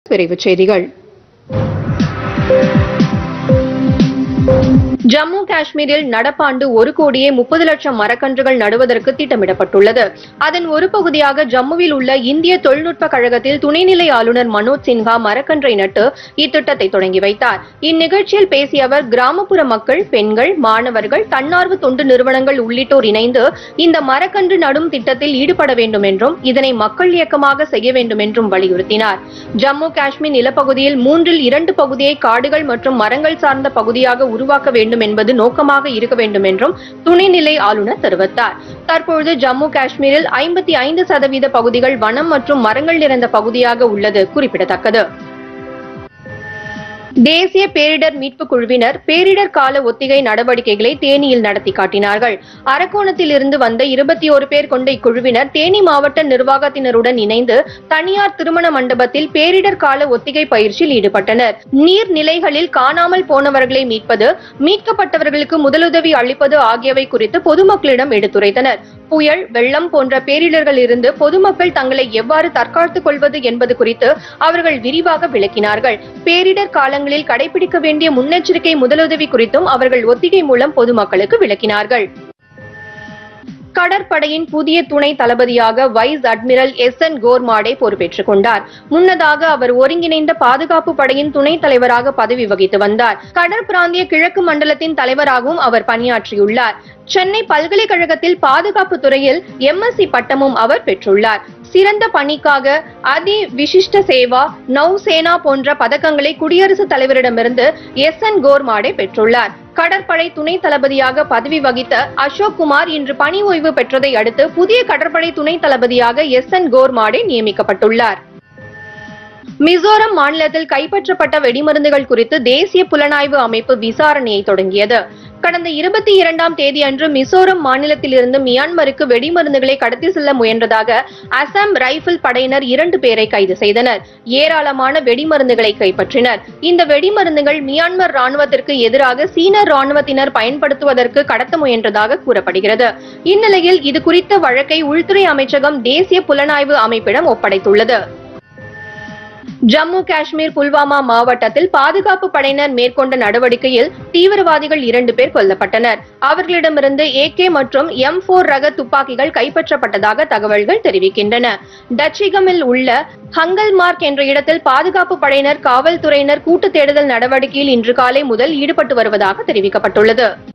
விரைவுச் செய்திகள் ஜம்மு காஷ்மீரில் நடப்பாண்டு ஒரு கோடியே முப்பது லட்சம் மரக்கன்றுகள் நடுவதற்கு திட்டமிடப்பட்டுள்ளது அதன் ஒரு பகுதியாக ஜம்முவில் உள்ள இந்திய தொழில்நுட்ப கழகத்தில் துணைநிலை ஆளுநர் மனோஜ் சின்ஹா மரக்கன்றை நட்டு இத்திட்டத்தை தொடங்கி வைத்தார் இந்நிகழ்ச்சியில் பேசிய அவர் கிராமப்புற மக்கள் பெண்கள் மாணவர்கள் தன்னார்வ தொண்டு நிறுவனங்கள் உள்ளிட்டோர் இணைந்து இந்த மரக்கன்று நடும் திட்டத்தில் ஈடுபட வேண்டும் என்றும் இதனை மக்கள் இயக்கமாக செய்ய வேண்டும் என்றும் வலியுறுத்தினார் ஜம்மு காஷ்மீர் நிலப்பகுதியில் மூன்றில் இரண்டு பகுதியை காடுகள் மற்றும் மரங்கள் சார்ந்த பகுதியாக உருவாக்க வேண்டும் என்பது நோக்கமாக இருக்க வேண்டும் என்றும் துணைநிலை ஆளுநர் தெரிவித்தார் தற்பொழுது ஜம்மு காஷ்மீரில் ஐம்பத்தி ஐந்து சதவீத பகுதிகள் வனம் மற்றும் மரங்கள் நிறைந்த பகுதியாக உள்ளது குறிப்பிடத்தக்கது தேசிய பேரிடர் மீட்பு குழுவினர் பேரிடர் கால ஒத்திகை நடவடிக்கைகளை தேனியில் நடத்தி காட்டினார்கள் அரக்கோணத்தில் இருந்து வந்த இருபத்தி ஒரு பேர் கொண்ட இக்குழுவினர் தேனி மாவட்ட நிர்வாகத்தினருடன் இணைந்து தனியார் திருமண மண்டபத்தில் பேரிடர் கால ஒத்திகை பயிற்சியில் ஈடுபட்டனர் நீர்நிலைகளில் காணாமல் போனவர்களை மீட்பது மீட்கப்பட்டவர்களுக்கு முதலுதவி அளிப்பது ஆகியவை குறித்து பொதுமக்களிடம் எடுத்துரைத்தனர் புயல் வெள்ளம் போன்ற பேரிடர்கள் இருந்து பொதுமக்கள் தங்களை எவ்வாறு தற்காத்துக் கொள்வது என்பது குறித்து அவர்கள் விரிவாக விளக்கினார்கள் பேரிடர் காலங்களில் கடைபிடிக்க வேண்டிய முன்னெச்சரிக்கை முதலுதவி குறித்தும் அவர்கள் ஒத்திகை மூலம் பொதுமக்களுக்கு விளக்கினார்கள் கடற்படையின் புதிய துணை தளபதியாக vice admiral S N Ghormade பொறுப்பேற்றுக் கொண்டார் முன்னதாக அவர் ஒருங்கிணைந்த பாதுகாப்பு படையின் துணைத் தலைவராக பதவி வகித்து வந்தார் கடற்பிராந்திய கிழக்கு மண்டலத்தின் தலைவராகவும் அவர் பணியாற்றியுள்ளார் சென்னை பல்கலைக்கழகத்தில் பாதுகாப்பு துறையில் எம்எஸ்சி பட்டமும் அவர் பெற்றுள்ளார் சிறந்த பணிக்காக அதி விசிஷ்ட சேவா நௌசேனா போன்ற பதக்கங்களை குடியரசுத் தலைவரிடமிருந்து எஸ் என் கோர்மாடே பெற்றுள்ளார் கடற்படை துணை தளபதியாக பதவி வகித்த அசோக் குமார் இன்று பணி ஓய்வு பெற்றதை அடுத்து புதிய கடற்படை துணை தளபதியாக எஸ் என் கோர்மாடே நியமிக்கப்பட்டுள்ளார் மிசோரம் மாநிலத்தில் கைப்பற்றப்பட்ட வெடிமருந்துகள் குறித்து தேசிய புலனாய்வு அமைப்பு விசாரணையை தொடங்கியது கடந்த இருபத்தி இரண்டாம் தேதி அன்று மிசோரம் மாநிலத்திலிருந்து மியான்மருக்கு வெடிமருந்துகளை கடத்தி செல்ல முயன்றதாக அசாம் ரைபிள் படையினர் இரண்டு பேரை கைது செய்தனர் ஏராளமான வெடிமருந்துகளை கைப்பற்றினர் இந்த வெடிமருந்துகள் மியான்மர் ராணுவத்திற்கு எதிராக சீன ராணுவத்தினர் பயன்படுத்துவதற்கு கடத்த முயன்றதாக கூறப்படுகிறது இந்நிலையில் இது குறித்த வழக்கை உள்துறை அமைச்சகம் தேசிய புலனாய்வு அமைப்பிடம் ஒப்படைத்துள்ளது ஜம்மு காஷ்மீர் புல்வாமா மாவட்டத்தில் பாதுகாப்பு படையினர் மேற்கொண்ட நடவடிக்கையில் தீவிரவாதிகள் இரண்டு பேர் கொல்லப்பட்டனர் அவர்களிடமிருந்து ஏகே மற்றும் எம் போர் ரக துப்பாக்கிகள் கைப்பற்றப்பட்டதாக தகவல்கள் தெரிவிக்கின்றன டச்சிகமில் உள்ள ஹங்கல்மார்க் என்ற இடத்தில் பாதுகாப்பு படையினர் காவல்துறையினர் கூட்டு தேடுதல் நடவடிக்கையில் இன்று காலை முதல் ஈடுபட்டு வருவதாக தெரிவிக்கப்பட்டுள்ளது